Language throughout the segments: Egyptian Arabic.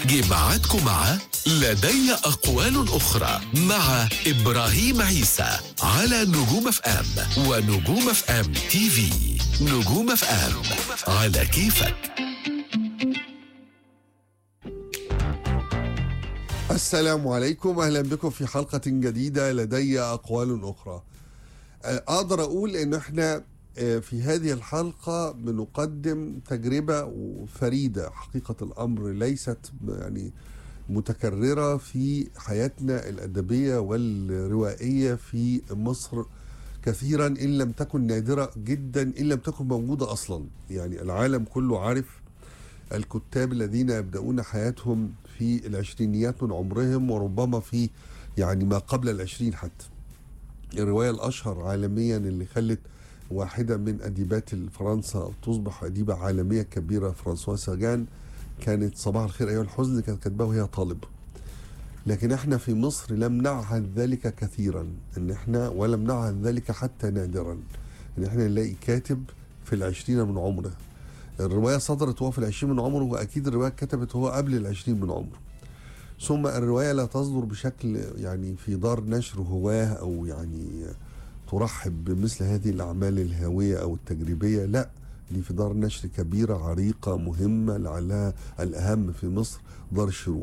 جمعتكم مع لدي أقوال أخرى مع إبراهيم عيسى على نجوم اف ام ونجوم اف ام تي في نجوم اف ام على كيفك السلام عليكم اهلا بكم في حلقه جديده لدي اقوال اخرى آه، اقدر اقول ان احنا آه، في هذه الحلقه بنقدم تجربه فريده حقيقه الامر ليست يعني متكرره في حياتنا الادبيه والروائيه في مصر كثيرا ان لم تكن نادره جدا ان لم تكن موجوده اصلا يعني العالم كله عارف الكتاب الذين يبدأون حياتهم في العشرينيات من عمرهم وربما في يعني ما قبل العشرين حتى الرواية الأشهر عالميا اللي خلت واحدة من أديبات فرنسا تصبح أديبة عالمية كبيرة فرانسوا ساجان كانت صباح الخير أيها الحزن كانت كاتباه وهي طالبة لكن احنا في مصر لم نعهد ذلك كثيرا ان احنا ولم نعهد ذلك حتى نادرا ان احنا نلاقي كاتب في العشرين من عمره الرواية صدرت وهو في العشرين من عمره وأكيد الرواية كتبت وهو قبل العشرين من عمره ثم الرواية لا تصدر بشكل يعني في دار نشر هواه أو يعني ترحب بمثل هذه الأعمال الهاوية أو التجريبية لا دي في دار نشر كبيرة عريقة مهمة لعلها الأهم في مصر دار الشروق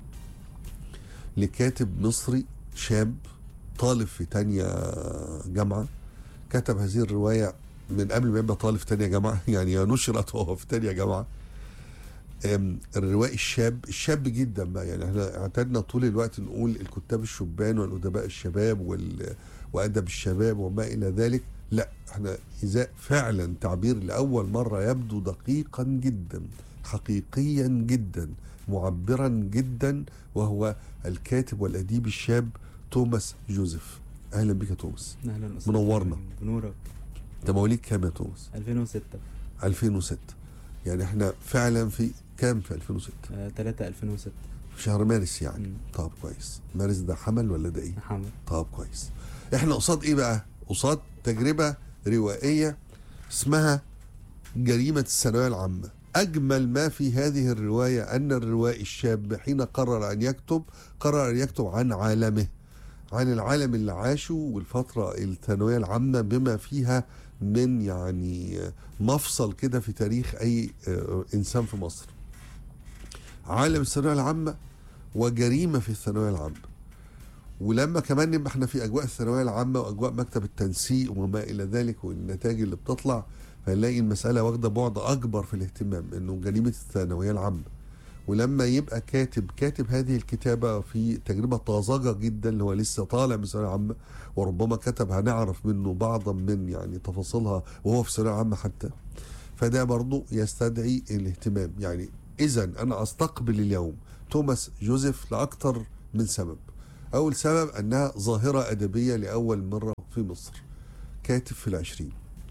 لكاتب مصري شاب طالب في تانية جامعة كتب هذه الرواية من قبل ما يبقى طالب في تانية جامعة يعني نشرت وهو في تانية جامعة أم، الروائي الشاب الشاب جدا بقى يعني احنا اعتدنا طول الوقت نقول الكتاب الشبان والادباء الشباب وال... وادب الشباب وما الى ذلك لا احنا اذا فعلا تعبير لاول مره يبدو دقيقا جدا حقيقيا جدا معبرا جدا وهو الكاتب والاديب الشاب توماس جوزيف اهلا بك يا توماس اهلا أستاذ منورنا. إبراهيم. بنورك انت مواليد كام يا توماس 2006 2006 يعني احنا فعلا في كام في 2006 آه، 3 2006 في شهر مارس يعني مم. طب كويس مارس ده حمل ولا ده ايه محمد طب كويس احنا قصاد ايه بقى قصاد تجربة روائية اسمها جريمة الثانوية العامة أجمل ما في هذه الرواية أن الروائي الشاب حين قرر أن يكتب قرر أن يكتب عن عالمه عن العالم اللي عاشه والفترة الثانوية العامة بما فيها من يعني مفصل كده في تاريخ أي آه، إنسان في مصر عالم الثانوية العامة وجريمة في الثانوية العامة ولما كمان نبقى احنا في اجواء الثانويه العامه واجواء مكتب التنسيق وما الى ذلك والنتائج اللي بتطلع فنلاقي المساله واخده بعد اكبر في الاهتمام انه جريمه الثانويه العامه ولما يبقى كاتب كاتب هذه الكتابه في تجربه طازجه جدا اللي هو لسه طالع من الثانويه العامه وربما كتب هنعرف منه بعضا من يعني تفاصيلها وهو في الثانويه العامه حتى فده برضو يستدعي الاهتمام يعني اذا انا استقبل اليوم توماس جوزيف لاكثر من سبب أول سبب أنها ظاهرة أدبية لأول مرة في مصر كاتب في العشرين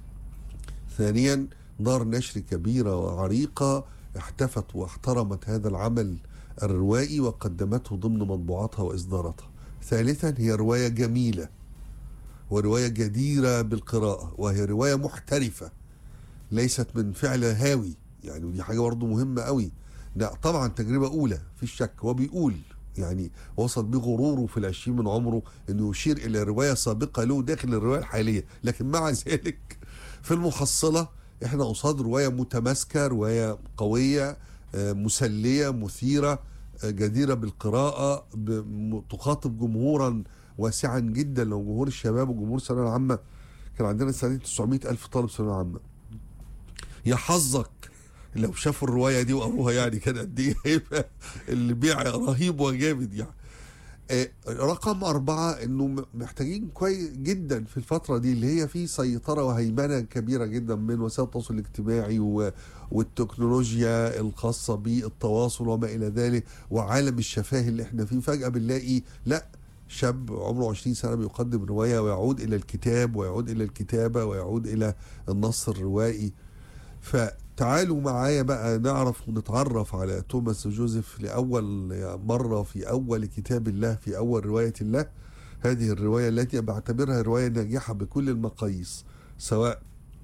ثانيا دار نشر كبيرة وعريقة احتفت واحترمت هذا العمل الروائي وقدمته ضمن مطبوعاتها وإصداراتها ثالثا هي رواية جميلة ورواية جديرة بالقراءة وهي رواية محترفة ليست من فعل هاوي يعني ودي حاجة برضه مهمة قوي لا طبعا تجربة أولى في شك هو بيقول يعني وصل بغروره في العشرين من عمره انه يشير الى روايه سابقه له داخل الروايه الحاليه لكن مع ذلك في المحصله احنا قصاد روايه متماسكه روايه قويه آه، مسليه مثيره آه، جديره بالقراءه ب- تخاطب جمهورا واسعا جدا لو جمهور الشباب وجمهور الثانويه العامه كان عندنا السنه دي 900 الف طالب ثانويه عامه يا حظك لو شافوا الروايه دي وقروها يعني كان قد ايه هيبقى البيع رهيب وجامد يعني آه، رقم أربعة إنه م- محتاجين كويس جدا في الفترة دي اللي هي في سيطرة وهيمنة كبيرة جدا من وسائل التواصل الاجتماعي و- والتكنولوجيا الخاصة بالتواصل وما إلى ذلك وعالم الشفاه اللي احنا فيه فجأة بنلاقي لا شاب عمره 20 سنة بيقدم رواية ويعود إلى الكتاب ويعود إلى الكتابة ويعود إلى النص الروائي فتعالوا معايا بقى نعرف ونتعرف على توماس جوزيف لأول مرة في أول كتاب الله في أول رواية الله هذه الرواية التي بعتبرها رواية ناجحة بكل المقاييس سواء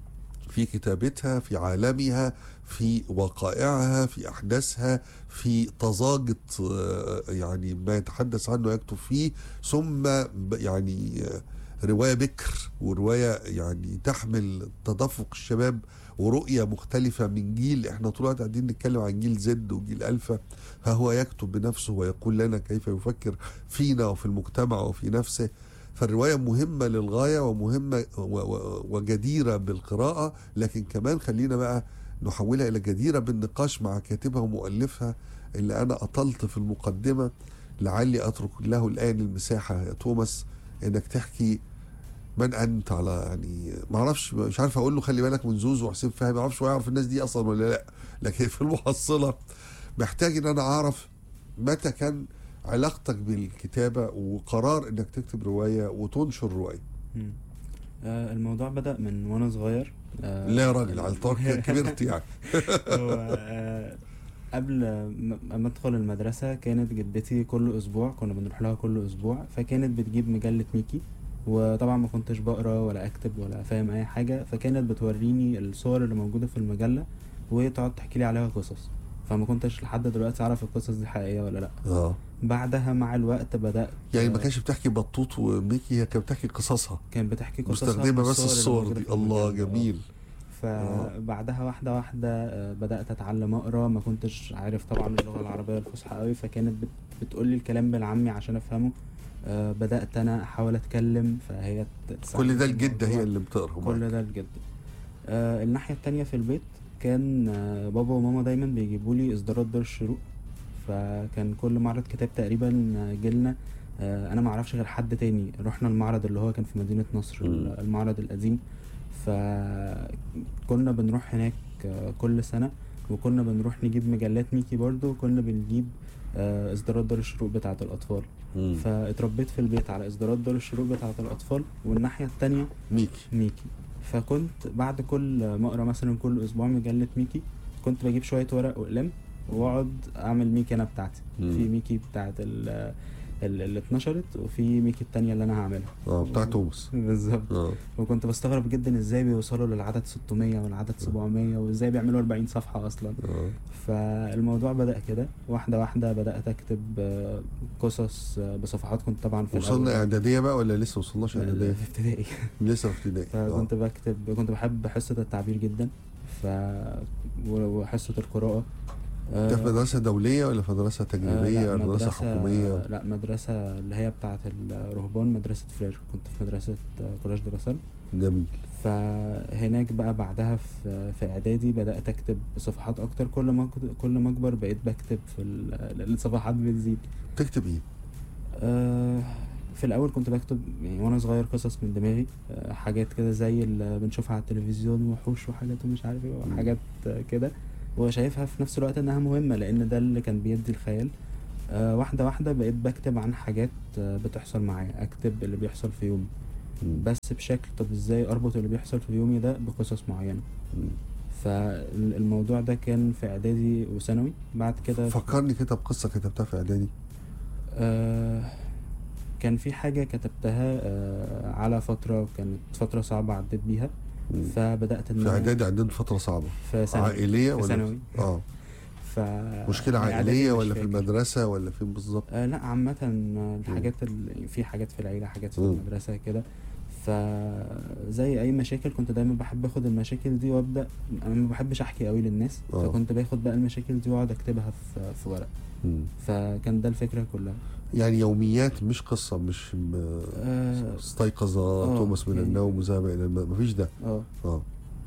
في كتابتها في عالمها في وقائعها في احداثها في طزاجه آه، يعني ما يتحدث عنه يكتب فيه ثم ب- يعني آه، روايه بكر وروايه يعني تحمل تدفق الشباب ورؤيه مختلفه من جيل احنا طول الوقت قاعدين نتكلم عن جيل زد وجيل الفا فهو يكتب بنفسه ويقول لنا كيف يفكر فينا وفي المجتمع وفي نفسه فالروايه مهمه للغايه ومهمه و- و- وجديره بالقراءه لكن كمان خلينا بقى نحولها الى جديره بالنقاش مع كاتبها ومؤلفها اللي انا اطلت في المقدمه لعلي اترك له الان المساحه يا توماس انك تحكي من انت على يعني ما اعرفش مش عارف اقول له خلي بالك من زوزو وحسين فهمي ما اعرفش هو يعرف الناس دي اصلا ولا لا لكن في المحصله محتاج ان انا اعرف متى كان علاقتك بالكتابه وقرار انك تكتب روايه وتنشر روايه مم. آه، الموضوع بدأ من وانا صغير آه، لا يا راجل على الطاق كبرت يعني هو آه، قبل ما ما ادخل المدرسة كانت جدتي كل اسبوع كنا بنروح لها كل اسبوع فكانت بتجيب مجلة ميكي وطبعا ما كنتش بقرا ولا اكتب ولا فاهم اي حاجة فكانت بتوريني الصور اللي موجودة في المجلة وتقعد تحكي لي عليها قصص فما كنتش لحد دلوقتي اعرف القصص دي حقيقية ولا لا اه بعدها مع الوقت بدأت يعني ما كانش بتحكي بطوط وميكي هي كانت بتحكي قصصها كانت بتحكي قصصها مستخدمه بس بالصور اللي الصور موجودة دي في الله المجلة. آه. جميل فبعدها واحدة واحدة آه، بدأت أتعلم أقرأ ما كنتش عارف طبعا اللغة العربية الفصحى قوي فكانت بت بتقول لي الكلام بالعامي عشان أفهمه آه، بدأت أنا أحاول أتكلم فهي ت- تساعدني كل ده في الجده الموضوع. هي اللي بتقرا كل معاك. ده الجد آه، الناحية التانية في البيت كان آه، بابا وماما دايما بيجيبوا لي إصدارات دار الشروق فكان كل معرض كتاب تقريبا آه، جيلنا آه، انا ما اعرفش غير حد تاني رحنا المعرض اللي هو كان في مدينة نصر مم. المعرض القديم فكنا بنروح هناك آه، كل سنة وكنا بنروح نجيب مجلات ميكي برضو وكنا بنجيب آه، اصدارات دار الشروق بتاعة الاطفال مم. فاتربيت في البيت على اصدارات دار الشروق بتاعة الاطفال والناحية التانية ميكي ميكي فكنت بعد كل ما اقرا مثلا كل اسبوع مجله ميكي كنت بجيب شويه ورق وقلم واقعد اعمل ميكي انا بتاعتي مم. في ميكي بتاعت ال- ال- اللي اتنشرت وفي ميكي التانية اللي انا هعملها اه بتاع توماس بالظبط اه وكنت بستغرب جدا ازاي بيوصلوا للعدد 600 والعدد 700 وازاي بيعملوا 40 صفحه اصلا اه فالموضوع بدأ كده واحدة واحدة بدأت أكتب آه، قصص آه، بصفحات كنت طبعا في وصلنا الأول- اعداديه بقى ولا لسه وصلناش اعداديه في ابتدائي لسه في ابتدائي آه. فكنت بكتب كنت بحب حصة التعبير جدا ف و- وحصة القراءة ده في مدرسه دوليه ولا في مدرسه آه، تجريبيه لا، ولا مدرسه حكوميه لا مدرسة اللي هي بتاعة الرهبان مدرسة فرير كنت في مدرسة آه، كولاج دراسات جميل فهناك بقى بعدها في في اعدادي بدأت اكتب صفحات اكتر كل ما كنت- كل ما اكبر بقيت بكتب في ال- الصفحات بتزيد تكتب ايه؟ آه، في الاول كنت بكتب يعني وانا صغير قصص من دماغي آه، حاجات كده زي اللي بنشوفها على التلفزيون وحوش وحاجات ومش عارف ايه مم. وحاجات آه، كده وشايفها في نفس الوقت انها مهمة لان ده اللي كان بيدي الخيال آه، واحدة واحدة بقيت بكتب عن حاجات آه، بتحصل معايا اكتب اللي بيحصل في يومي مم. بس بشكل طب ازاي اربط اللي بيحصل في يومي ده بقصص معينة مم. فالموضوع ده كان في اعدادي وثانوي بعد كده فكرني كده بقصه كتبتها في اعدادي آه كان في حاجة كتبتها آه على فترة كانت فترة صعبة عديت بيها مم. فبدأت ان في أنا- اعدادي عندنا فتره صعبه في ثانوي عائليه في ولا ثانوي اه ف مشكله يعني عائليه إعدادي مش ولا في فاكر. المدرسه ولا فين بالظبط آه لا عامة آه، الحاجات ال... في حاجات في العيلة حاجات في مم. المدرسة كده فزي أي مشاكل كنت دايما بحب اخد المشاكل دي وابدأ أنا ما بحبش أحكي قوي للناس آه. فكنت باخد بقى المشاكل دي واقعد أكتبها في في ورق مم. فكان ده الفكرة كلها يعني يوميات مش قصه مش م... آه. استيقظ آه، توماس من يعني- النوم وذهب الى الماء مفيش ده اه اه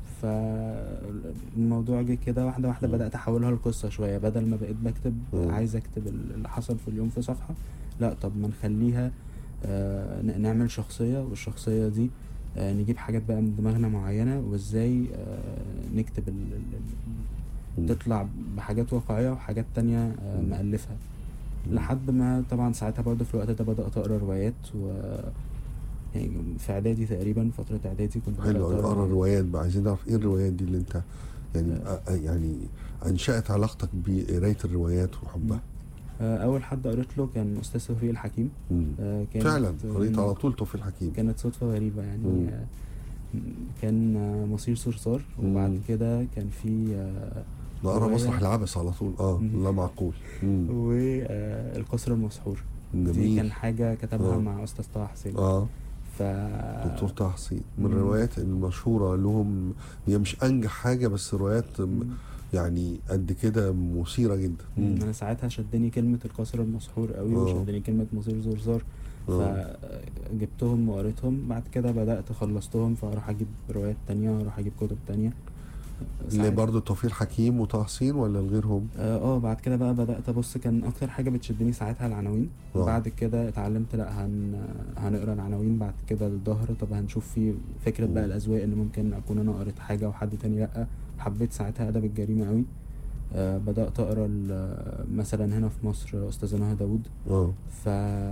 فالموضوع جه كده واحدة واحدة مم. بدأت أحولها لقصة شوية بدل ما بقيت بكتب مم. عايز أكتب اللي حصل في اليوم في صفحة لا طب ما نخليها آه ن- نعمل شخصية والشخصية دي آه نجيب حاجات بقى من دماغنا معينة وإزاي آه نكتب ال ال مم. ال تطلع بحاجات واقعية وحاجات تانية آه مم. مألفها مم. لحد ما طبعا ساعتها برضه في الوقت ده بدأت أقرأ روايات و يعني في إعدادي تقريبا فترة إعدادي كنت بدأت حلو أقرأ اقرا روايات بقى عايزين نعرف ايه الروايات دي اللي انت يعني آه. آه، يعني انشأت علاقتك بقرايه الروايات وحبها آه، اول حد قريت له كان استاذ توفيق الحكيم مم. آه، كانت فعلا قريت آه، على طول توفيق الحكيم كانت صدفه غريبه يعني مم. آه، كان آه، مصير صرصار وبعد مم. كده كان في آه، نقرا رواية- مسرح العبس على طول اه مم. لا معقول مم. والقصر المسحور دي جميل كان حاجة كتبها آه. مع أستاذ طه حسين اه ف دكتور طه حسين من مم. الروايات المشهوره لهم هي مش انجح حاجه بس روايات م- مم. يعني قد كده مثيره جدا مم. انا ساعتها شدني كلمة القصر المسحور قوي آه. وشدني كلمة مصير زرزار آه. فجبتهم وقريتهم بعد كده بدأت خلصتهم فاروح اجيب روايات تانية اروح اجيب كتب تانية اللي ساعات- برضه توفيق حكيم وطه حسين ولا لغيرهم؟ اه آه، بعد كده بقى بدأت ابص كان اكتر حاجة بتشدني ساعتها العناوين آه. بعد كده اتعلمت لا هن هنقرا العناوين بعد كده الظهر طب هنشوف في فكرة بقى مم. الاذواق ان ممكن اكون انا قريت حاجة وحد تاني لا حبيت ساعتها ادب الجريمة قوي آه بدأت اقرا ال- مثلا هنا في مصر استاذة نهى داوود اه ف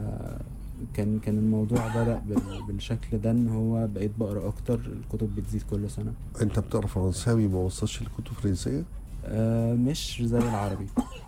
كان كان الموضوع بدأ بال- بالشكل ده ان هو بقيت بقرا اكتر الكتب بتزيد كل سنة انت بتقرا فرنساوي ما وصلش لكتب فرنسيه؟ آه، مش زي العربي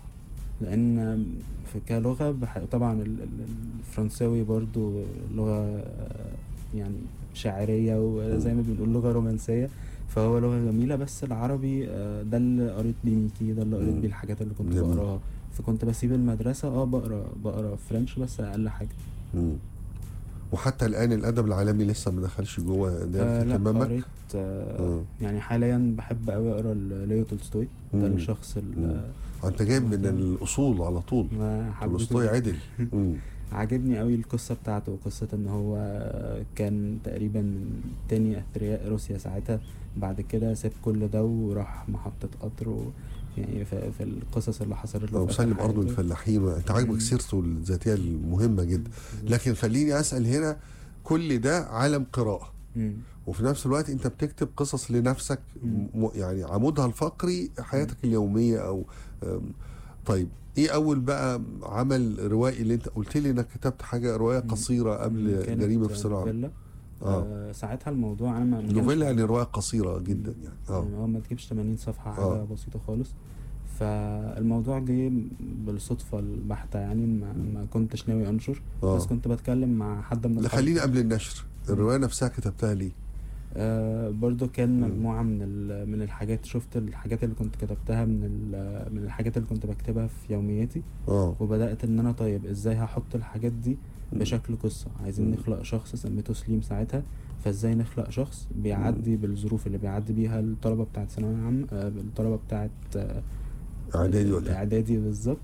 لان في كلغه بح... طبعا ال- ال- الفرنساوي برضو لغه آه، يعني شاعريه وزي ما بنقول لغه رومانسيه فهو لغه جميله بس العربي آه، ده اللي قريت بيه ميكي ده اللي قريت مم. بيه الحاجات اللي كنت جميل. بقراها فكنت بسيب المدرسه اه بقرا بقرا فرنش بس اقل حاجه مم. وحتى الان الادب العالمي لسه ما دخلش جوه دايره آه لا اهتمامك؟ قريت آه آه. يعني حاليا بحب قوي اقرا ليو تولستوي ده مم. الشخص مم. اللي انت جايب من الاصول على طول ما حبيته تولستوي عدل مم. عجبني قوي القصة بتاعته قصة ان هو كان تقريبا من تاني اثرياء روسيا ساعتها بعد كده ساب كل ده وراح محطة قطر و يعني في, في القصص اللي حصلت له في آخر وسلم ارض حياته. الفلاحين انت عاجبك مم. سيرته الذاتيه المهمه جدا لكن خليني اسال هنا كل ده عالم قراءه مم. وفي نفس الوقت انت بتكتب قصص لنفسك مم. م- يعني عمودها الفقري حياتك اليوميه او أم، طيب ايه اول بقى عمل روائي اللي انت قلت لي انك كتبت حاجه روايه مم. قصيره قبل كانت جريمه في الثانويه العامة. نوفيلا اه آه ساعتها الموضوع انا ما ما كانش- نوفيلا يعني روايه قصيره جدا يعني اه يعني هو ما تجيبش 80 صفحة حاجة آه. بسيطة خالص فالموضوع جه بالصدفة البحتة يعني ما, ما كنتش ناوي انشر آه. بس كنت بتكلم مع حد من لا أصحابي. خليني قبل النشر الروايه نفسها كتبتها ليه؟ آه برضو كان مم. مجموعة من ال- من الحاجات شفت الحاجات اللي كنت كتبتها من ال- من الحاجات اللي كنت بكتبها في يومياتي اه وبدأت ان انا طيب ازاي هحط الحاجات دي مم. بشكل قصة عايزين مم. نخلق شخص سميته سليم ساعتها فازاي نخلق شخص بيعدي بالظروف اللي بيعدي بيها الطلبة بتاعت ثانوية عامة آه الطلبة بتاعت آه اعدادي ولا الاعدادي بالظبط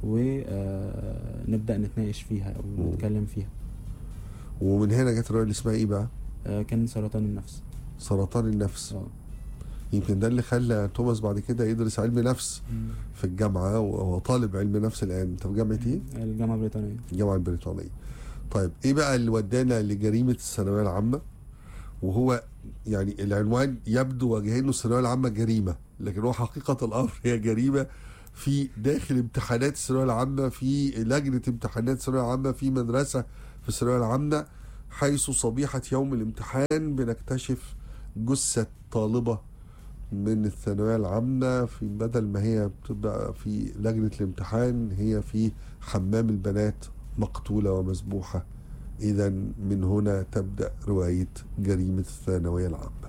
ونبدأ نتناقش فيها مم. ونتكلم فيها ومن هنا جت الروايه اللي اسمها ايه بقى؟ آه كان سرطان النفس سرطان النفس اه يمكن ده اللي خلى توماس بعد كده يدرس علم نفس مم. في الجامعه وهو طالب علم نفس الان انت في جامعه ايه؟ الجامعة البريطانية الجامعه البريطانيه طيب ايه بقى اللي ودانا لجريمه الثانويه العامه وهو يعني العنوان يبدو وجهانه الثانويه العامه جريمه لكن هو حقيقه الامر هي جريمه في داخل امتحانات الثانويه العامه في لجنه امتحانات الثانويه العامه في مدرسه في الثانويه العامه حيث صبيحه يوم الامتحان بنكتشف جثه طالبه من الثانويه العامه في بدل ما هي بتبقى في لجنه الامتحان هي في حمام البنات مقتوله ومذبوحه اذا من هنا تبدا روايه جريمه الثانويه العامه